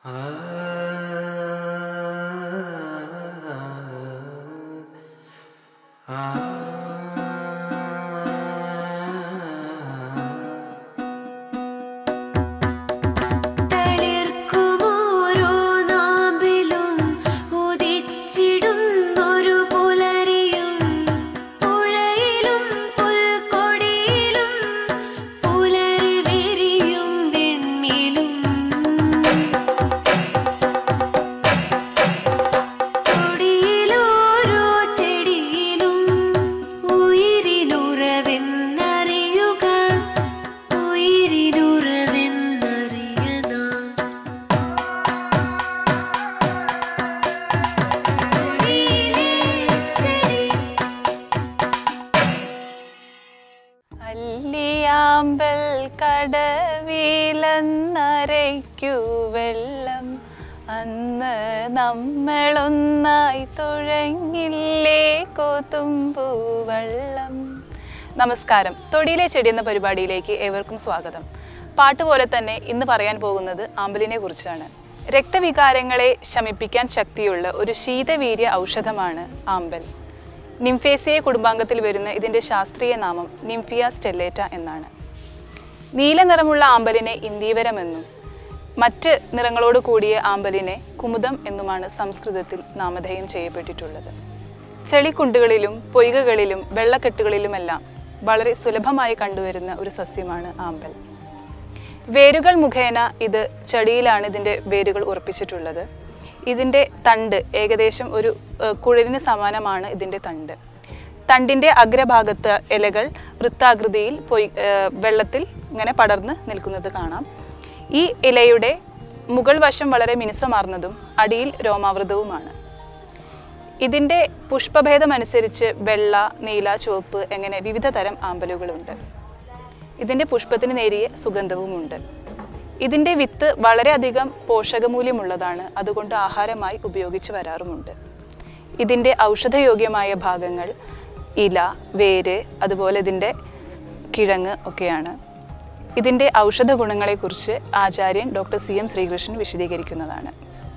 തളിർക്കുമോരോ നാമ്പിലും ഉദിച്ചിടുന്നൊരു പുലരിയും പുഴയിലും പുൽക്കൊടിയിലും പുലരി വിരിയും വിണ്ണിലും കൊടിയിലോരോ ചെടിയിലും ഉയിരിനുറവെന്നറിയുക ഉയിരിനുറവെന്നറിയനാം കൊടിയിലെ ചെടി അല്ലിയാമ്പൽ കടവിലെന്നരയ്ക്കു വെള്ളം അന്ന് നമ്മളൊന്നായി തുഴങ്ങില്ലേ കൊതുമ്പു വെള്ളം നമസ്കാരം തൊടിയിലെ ചെടി എന്ന പരിപാടിയിലേക്ക് ഏവർക്കും സ്വാഗതം പാട്ട് പോലെ തന്നെ ഇന്ന് പറയാൻ പോകുന്നത് ആമ്പലിനെ കുറിച്ചാണ് രക്തവികാരങ്ങളെ ശമിപ്പിക്കാൻ ശക്തിയുള്ള ഒരു ശീതവീര്യ ഔഷധമാണ് ആമ്പൽ നിംഫേസിയെ കുടുംബാംഗത്തിൽ വരുന്ന ഇതിൻ്റെ ശാസ്ത്രീയ നാമം നിംഫിയ സ്റ്റെല്ലേറ്റ എന്നാണ് നീല നിറമുള്ള ആമ്പലിനെ ഇന്ദീവരമെന്നും മറ്റ് നിറങ്ങളോട് കൂടിയ ആമ്പലിനെ കുമുദം എന്നുമാണ് സംസ്കൃതത്തിൽ നാമധേയം ചെയ്യപ്പെട്ടിട്ടുള്ളത് ചെളിക്കുണ്ടുകളിലും പൊയ്കകളിലും വെള്ളക്കെട്ടുകളിലുമെല്ലാം വളരെ സുലഭമായി കണ്ടുവരുന്ന ഒരു സസ്യമാണ് ആമ്പൽ വേരുകൾ മുഖേന ഇത് ചെടിയിലാണ് ഇതിൻ്റെ വേരുകൾ ഉറപ്പിച്ചിട്ടുള്ളത് ഇതിൻ്റെ തണ്ട് ഏകദേശം ഒരു ഏഹ്, കുഴലിന് സമാനമാണ് ഇതിൻ്റെ തണ്ട് തണ്ടിൻ്റെ അഗ്രഭാഗത്ത് ഇലകൾ വൃത്താകൃതിയിൽ പൊയ് ഏഹ്, വെള്ളത്തിൽ ഇങ്ങനെ പടർന്ന് നിൽക്കുന്നത് കാണാം ഈ ഇലയുടെ മുകൾ വശം വളരെ മിനുസമാർന്നതും അടിയിൽ രോമാവൃതവുമാണ് ഇതിൻ്റെ പുഷ്പഭേദം അനുസരിച്ച് വെള്ള നീല ചുവപ്പ് എങ്ങനെ വിവിധ തരം ആമ്പലുകളുണ്ട് ഇതിൻ്റെ പുഷ്പത്തിന് നേരിയ സുഗന്ധവുമുണ്ട് ഇതിൻ്റെ വിത്ത് വളരെയധികം പോഷകമൂല്യമുള്ളതാണ് അതുകൊണ്ട് ആഹാരമായി ഉപയോഗിച്ച് വരാറുമുണ്ട് ഇതിൻ്റെ ഔഷധയോഗ്യമായ ഭാഗങ്ങൾ ഇല വേര് അതുപോലെ ഇതിൻ്റെ കിഴങ്ങ് ഒക്കെയാണ് ഇതിൻ്റെ ഔഷധ ഗുണങ്ങളെക്കുറിച്ച് ആചാര്യൻ ഡോക്ടർ സി എം ശ്രീകൃഷ്ണൻ വിശദീകരിക്കുന്നതാണ്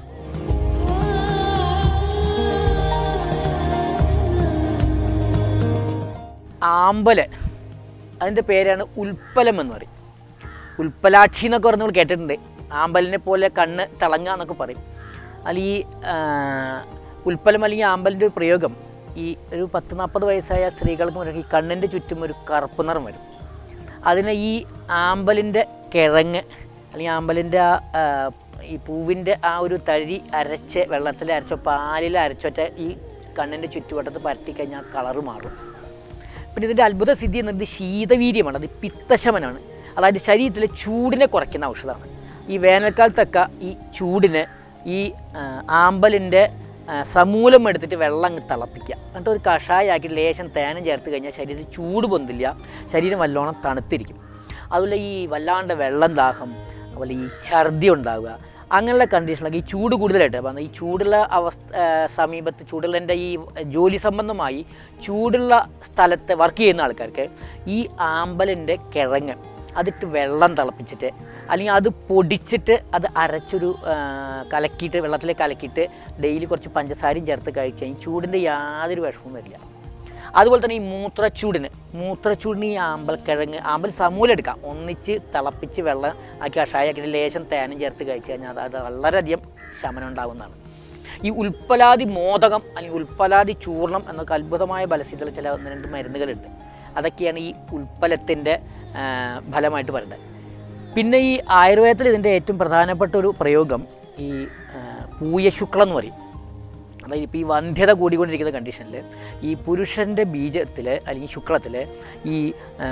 ആമ്പല് അതിൻ്റെ പേരാണ് ഉൽപ്പലം എന്ന് പറയും ഉൽപ്പലാക്ഷി എന്നൊക്കെ പറഞ്ഞ് നമ്മൾ കേട്ടിട്ടുണ്ട് ആമ്പലിനെ പോലെ കണ്ണ് തിളങ്ങുക എന്നൊക്കെ പറയും അതിൽ ഈ ആ, ഉൽപ്പലം അല്ലെങ്കിൽ ആമ്പലിൻ്റെ ഒരു പ്രയോഗം ഈ ഒരു പത്ത് നാൽപ്പത് വയസ്സായ സ്ത്രീകൾക്ക് മുന്നിൽ ഈ കണ്ണിൻ്റെ ചുറ്റും ഒരു കറുപ്പ് നിറം വരും അതിന് ഈ ആമ്പലിൻ്റെ കിഴങ്ങ് അല്ലെങ്കിൽ ആമ്പലിൻ്റെ ആ ആ, ഈ പൂവിൻ്റെ ആ ഒരു തഴി അരച്ച് വെള്ളത്തിൽ അരച്ചോ പാലിൽ അരച്ചൊറ്റ ഈ കണ്ണിൻ്റെ ചുറ്റുവട്ടത്ത് പരട്ടി കഴിഞ്ഞാൽ കളറ് മാറും പിന്നെ ഇതിൻ്റെ അത്ഭുത സിദ്ധി എന്നത് ശീതവീര്യമാണ് അത് പിത്തശമനാണ് അതായത് ശരീരത്തിലെ ചൂടിനെ കുറയ്ക്കുന്ന ഔഷധമാണ് ഈ വേനൽക്കാലത്തൊക്കെ ഈ ചൂടിന് ഈ ആ, ആമ്പലിൻ്റെ ആ, സമൂലം എടുത്തിട്ട് വെള്ളം അങ്ങ് തിളപ്പിക്കുക എന്നിട്ട് ഒരു കഷായാക്കി ലേശം തേനും ചേർത്ത് കഴിഞ്ഞാൽ ശരീരത്തിൽ ചൂട് പൊന്തില്ല ശരീരം വല്ലോണം തണുത്തിരിക്കും അതുപോലെ ഈ വല്ലാണ്ട് വെള്ളം ദാഹം അതുപോലെ ഈ ഛർദി ഉണ്ടാവുക അങ്ങനെയുള്ള കണ്ടീഷനിലൊക്കെ ഈ ചൂട് കൂടുതലായിട്ട് അപ്പം ഈ ചൂടുള്ള അവസ്ഥ ആ, സമീപത്ത് ചൂടുള്ളതിൻ്റെ ഈ ജോലി സംബന്ധമായി ചൂടുള്ള സ്ഥലത്ത് വർക്ക് ചെയ്യുന്ന ആൾക്കാർക്ക് ഈ ആമ്പലിൻ്റെ കിഴങ്ങ് അതിട്ട് വെള്ളം തിളപ്പിച്ചിട്ട് അല്ലെങ്കിൽ അത് പൊടിച്ചിട്ട് അത് അരച്ചൊരു ആ, കലക്കിയിട്ട് വെള്ളത്തിൽ കലക്കിയിട്ട് ഡെയിലി കുറച്ച് പഞ്ചസാരയും ചേർത്ത് കഴിച്ചാൽ ഈ ചൂടിൻ്റെ യാതൊരു വിഷമവും വരില്ല അതുപോലെ തന്നെ ഈ മൂത്രച്ചൂടിന് മൂത്രച്ചൂടിന് ഈ ആമ്പൽ കിഴങ്ങ് ആമ്പൽ സമൂലം എടുക്കാം ഒന്നിച്ച് തിളപ്പിച്ച് വെള്ളം ആക്കി കഷായാക്കി ലേശം തേനും ചേർത്ത് കഴിച്ച് കഴിഞ്ഞാൽ അത് അത് വളരെയധികം ശമനം ഉണ്ടാകുന്നതാണ് ഈ ഉൽപ്പലാതി മോദകം അല്ലെങ്കിൽ ഉൽപ്പലാതി ചൂർണം എന്നൊക്കെ അത്ഭുതമായ ബലസിദ്ധുള്ള ചില ഒന്ന് രണ്ട് മരുന്നുകളുണ്ട് അതൊക്കെയാണ് ഈ ഉൽപ്പലത്തിൻ്റെ ഫലമായിട്ട് പറയുന്നത് പിന്നെ ഈ ആയുർവേദത്തിൽ ഇതിൻ്റെ ഏറ്റവും പ്രധാനപ്പെട്ട ഒരു പ്രയോഗം ഈ ആ, പൂയശുക്ലം എന്ന് പറയും അതായത് ഇപ്പോൾ ഈ വന്ധ്യത കൂടിക്കൊണ്ടിരിക്കുന്ന കണ്ടീഷനിൽ ഈ പുരുഷൻ്റെ ബീജത്തിൽ അല്ലെങ്കിൽ ശുക്ലത്തിൽ ഈ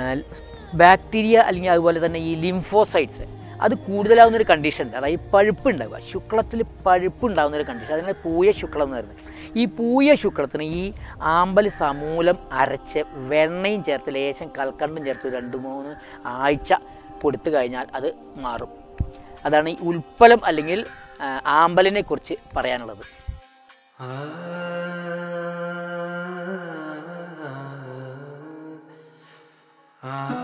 ബാക്ടീരിയ അല്ലെങ്കിൽ അതുപോലെ തന്നെ ഈ ലിംഫോസൈറ്റ്സ് അത് കൂടുതലാവുന്ന ഒരു കണ്ടീഷൻ ഉണ്ട് അതായത് പഴുപ്പ് ഉണ്ടാവുക ശുക്ലത്തിൽ പഴുപ്പ് ഉണ്ടാകുന്ന ഒരു കണ്ടീഷൻ അതിനെ പൂയ ശുക്ലം എന്ന് പറയുന്നത് ഈ പൂയ ശുക്ലത്തിന് ഈ ആമ്പൽ സമൂലം അരച്ച് വെണ്ണയും ചേർത്ത് ലേശം കൽക്കണ്ടും ചേർത്ത് ഒരു രണ്ട് മൂന്ന് ആഴ്ച കൊടുത്തു കഴിഞ്ഞാൽ അത് മാറും അതാണ് ഈ ഉൽപ്പലം അല്ലെങ്കിൽ ആ, ആമ്പലിനെ കുറിച്ച് പറയാനുള്ളത് ആ